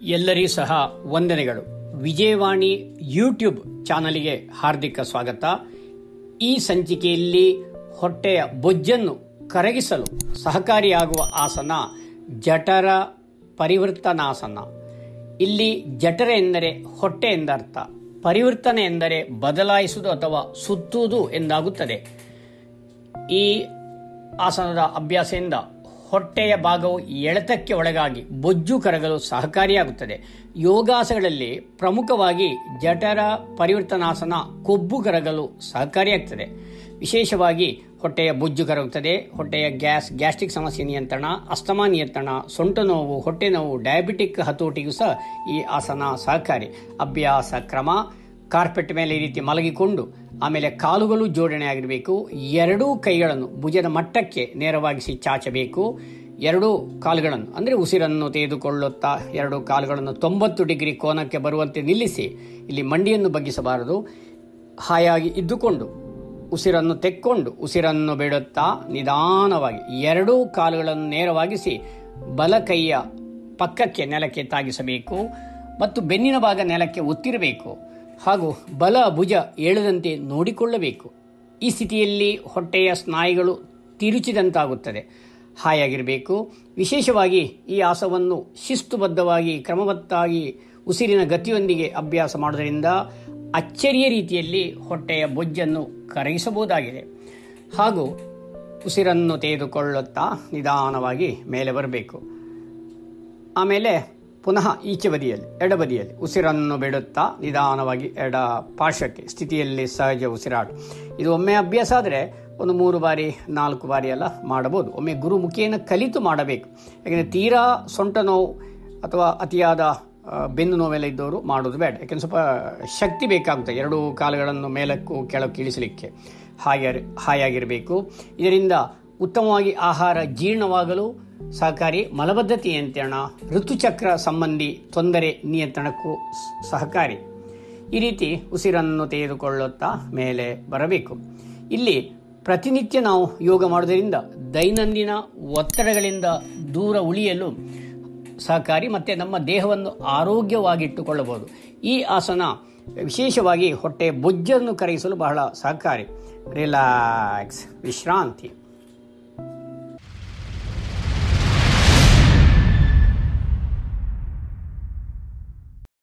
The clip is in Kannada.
ಎಲ್ಲರಿಗೂ ಸಹ ವಂದನೆಗಳು ವಿಜಯವಾಣಿ ಯೂಟ್ಯೂಬ್ ಚಾನಲಿಗೆ ಹಾರ್ದಿಕ ಸ್ವಾಗತ ಈ ಸಂಚಿಕೆಯಲ್ಲಿ ಹೊಟ್ಟೆಯ ಬೊಜ್ಜನ್ನು ಕರಗಿಸಲು ಸಹಕಾರಿಯಾಗುವ ಆಸನ ಜಠರ ಪರಿವರ್ತನಾಸನ ಇಲ್ಲಿ ಜಠರ ಎಂದರೆ ಹೊಟ್ಟೆ ಎಂದರ್ಥ ಪರಿವರ್ತನೆ ಎಂದರೆ ಬದಲಾಯಿಸುವುದು ಅಥವಾ ಸುತ್ತುವುದು ಎಂದಾಗುತ್ತದೆ ಈ ಆಸನದ ಅಭ್ಯಾಸದಿಂದ ಹೊಟ್ಟೆಯ ಭಾಗವು ಎಳೆತಕ್ಕೆ ಒಳಗಾಗಿ ಬೊಜ್ಜು ಕರಗಲು ಸಹಕಾರಿಯಾಗುತ್ತದೆ ಯೋಗಾಸಗಳಲ್ಲಿ ಪ್ರಮುಖವಾಗಿ ಜಠರ ಪರಿವರ್ತನಾಸನ ಕೊಬ್ಬು ಕರಗಲು ಸಹಕಾರಿಯಾಗ್ತದೆ ವಿಶೇಷವಾಗಿ ಹೊಟ್ಟೆಯ ಬೊಜ್ಜು ಕರಗುತ್ತದೆ ಹೊಟ್ಟೆಯ ಗ್ಯಾಸ್ ಗ್ಯಾಸ್ಟ್ರಿಕ್ ಸಮಸ್ಯೆ ನಿಯಂತ್ರಣ ಅಸ್ತಮಾ ನಿಯಂತ್ರಣ ಸೊಂಟ ನೋವು ಹೊಟ್ಟೆ ನೋವು ಡಯಾಬಿಟಿಕ್ ಹತೋಟಿಗೂ ಸಹ ಈ ಆಸನ ಸಹಕಾರಿ ಅಭ್ಯಾಸ ಕ್ರಮ ಕಾರ್ಪೆಟ್ ಮೇಲೆ ಈ ರೀತಿ ಮಲಗಿಕೊಂಡು ಆಮೇಲೆ ಕಾಲುಗಳು ಜೋಡಣೆ ಆಗಿರಬೇಕು ಎರಡೂ ಕೈಗಳನ್ನು ಭುಜದ ಮಟ್ಟಕ್ಕೆ ನೇರವಾಗಿಸಿ ಚಾಚಬೇಕು ಎರಡೂ ಕಾಲುಗಳನ್ನು ಅಂದರೆ ಉಸಿರನ್ನು ತೆಗೆದುಕೊಳ್ಳುತ್ತಾ ಎರಡು ಕಾಲುಗಳನ್ನು ತೊಂಬತ್ತು ಡಿಗ್ರಿ ಕೋನಕ್ಕೆ ಬರುವಂತೆ ನಿಲ್ಲಿಸಿ ಇಲ್ಲಿ ಮಂಡಿಯನ್ನು ಬಗ್ಗಿಸಬಾರದು ಹಾಯಾಗಿ ಇದ್ದುಕೊಂಡು ಉಸಿರನ್ನು ತೆಕ್ಕೊಂಡು ಉಸಿರನ್ನು ಬಿಡುತ್ತಾ ನಿಧಾನವಾಗಿ ಎರಡೂ ಕಾಲುಗಳನ್ನು ನೇರವಾಗಿಸಿ ಬಲ ಕೈಯ ಪಕ್ಕಕ್ಕೆ ನೆಲಕ್ಕೆ ತಾಗಿಸಬೇಕು ಮತ್ತು ಬೆನ್ನಿನ ಭಾಗ ನೆಲಕ್ಕೆ ಒತ್ತಿರಬೇಕು ಹಾಗೂ ಬಲ ಭುಜ ಏಳದಂತೆ ನೋಡಿಕೊಳ್ಳಬೇಕು ಈ ಸ್ಥಿತಿಯಲ್ಲಿ ಹೊಟ್ಟೆಯ ಸ್ನಾಯುಗಳು ತಿರುಚಿದಂತಾಗುತ್ತದೆ ಹಾಯಾಗಿರಬೇಕು ವಿಶೇಷವಾಗಿ ಈ ಆಸವನ್ನು ಶಿಸ್ತುಬದ್ಧವಾಗಿ ಕ್ರಮಬದ್ಧವಾಗಿ ಉಸಿರಿನ ಗತಿಯೊಂದಿಗೆ ಅಭ್ಯಾಸ ಮಾಡೋದರಿಂದ ಅಚ್ಚರಿಯ ರೀತಿಯಲ್ಲಿ ಹೊಟ್ಟೆಯ ಬೊಜ್ಜನ್ನು ಕರಗಿಸಬಹುದಾಗಿದೆ ಹಾಗೂ ಉಸಿರನ್ನು ತೆಗೆದುಕೊಳ್ಳುತ್ತಾ ನಿಧಾನವಾಗಿ ಮೇಲೆ ಬರಬೇಕು ಆಮೇಲೆ ಪುನಃ ಈಚೆ ಬದಿಯಲ್ಲಿ ಎಡಬದಿಯಲ್ಲಿ ಉಸಿರನ್ನು ಬಿಡುತ್ತಾ ನಿಧಾನವಾಗಿ ಎಡ ಪಾರ್ಶ್ವಕ್ಕೆ ಸ್ಥಿತಿಯಲ್ಲಿ ಸಹಜ ಉಸಿರಾಟ ಇದು ಒಮ್ಮೆ ಅಭ್ಯಾಸ ಆದರೆ ಒಂದು ಮೂರು ಬಾರಿ ನಾಲ್ಕು ಬಾರಿ ಎಲ್ಲ ಮಾಡಬಹುದು ಒಮ್ಮೆ ಗುರುಮುಖಿಯನ್ನು ಕಲಿತು ಮಾಡಬೇಕು ಯಾಕೆಂದರೆ ತೀರಾ ಸೊಂಟ ನೋವು ಅಥವಾ ಅತಿಯಾದ ಆ, ಬೆನ್ನು ನೋವೆಲ್ಲ ಇದ್ದವರು ಮಾಡೋದು ಬೇಡ ಯಾಕೆಂದ್ರೆ ಸ್ವಲ್ಪ ಶಕ್ತಿ ಬೇಕಾಗುತ್ತೆ ಎರಡು ಕಾಲುಗಳನ್ನು ಮೇಲಕ್ಕೂ ಕೆಳಕ್ಕೆ ಇಳಿಸಲಿಕ್ಕೆ ಹಾಗೆ ಹಾಯಾಗಿರಬೇಕು ಇದರಿಂದ ಉತ್ತಮವಾಗಿ ಆಹಾರ ಜೀರ್ಣವಾಗಲು ಸಹಕಾರಿ ಮಲಬದ್ಧತೆ ನಿಯಂತ್ರಣ ಋತುಚಕ್ರ ಸಂಬಂಧಿ ತೊಂದರೆ ನಿಯಂತ್ರಣಕ್ಕೂ ಸ್- ಸಹಕಾರಿ ಈ ರೀತಿ ಉಸಿರನ್ನು ತೆಗೆದುಕೊಳ್ಳುತ್ತಾ ಮೇಲೆ ಬರಬೇಕು ಇಲ್ಲಿ ಪ್ರತಿನಿತ್ಯ ನಾವು ಯೋಗ ಮಾಡೋದರಿಂದ ದೈನಂದಿನ ಒತ್ತಡಗಳಿಂದ ದೂರ ಉಳಿಯಲು ಸಹಕಾರಿ ಮತ್ತು ನಮ್ಮ ದೇಹವನ್ನು ಆರೋಗ್ಯವಾಗಿಟ್ಟುಕೊಳ್ಳಬಹುದು ಈ ಆಸನ ವಿಶೇಷವಾಗಿ ಹೊಟ್ಟೆ ಬೊಜ್ಜನ್ನು ಕರಗಿಸಲು ಬಹಳ ಸಹಕಾರಿ ರಿಲ್ಯಾಕ್ಸ್ ವಿಶ್ರಾಂತಿ